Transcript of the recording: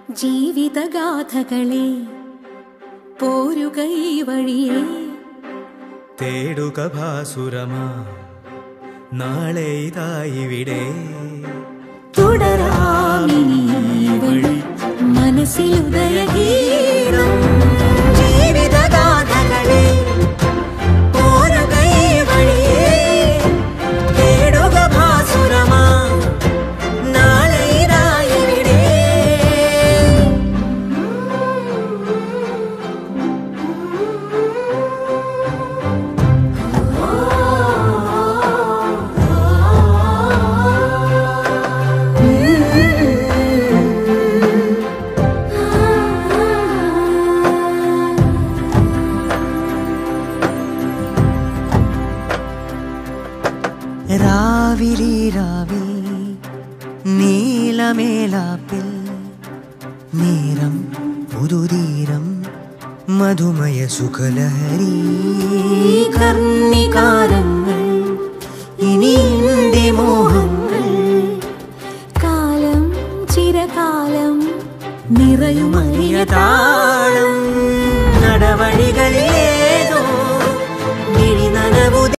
ജീവിതഗാഥകളെ പോരുക ഈ വഴിയേ തേടുക ഭാസുരമാ നാളെ ഇതായിവിടെ തുടരാമിനി ഈ വഴി മനസ്സിലുദയഗീതം ജീവിതഗാഥകളെ പോരുക ഈ വഴിയേ തേടുക ഭാസുരമാ നാളെ ഇതായിവിടെ രാവിലി രാവിൽ നീലമേലാപ്പിൽ നേരം പുതുതീരം മധുമയ സുഖലഹരി കർണികാരങ്ങൾ ഇനി എന്റെ മോഹങ്ങൾ കാലം ചിരകാലം നിറയുമറിയതാ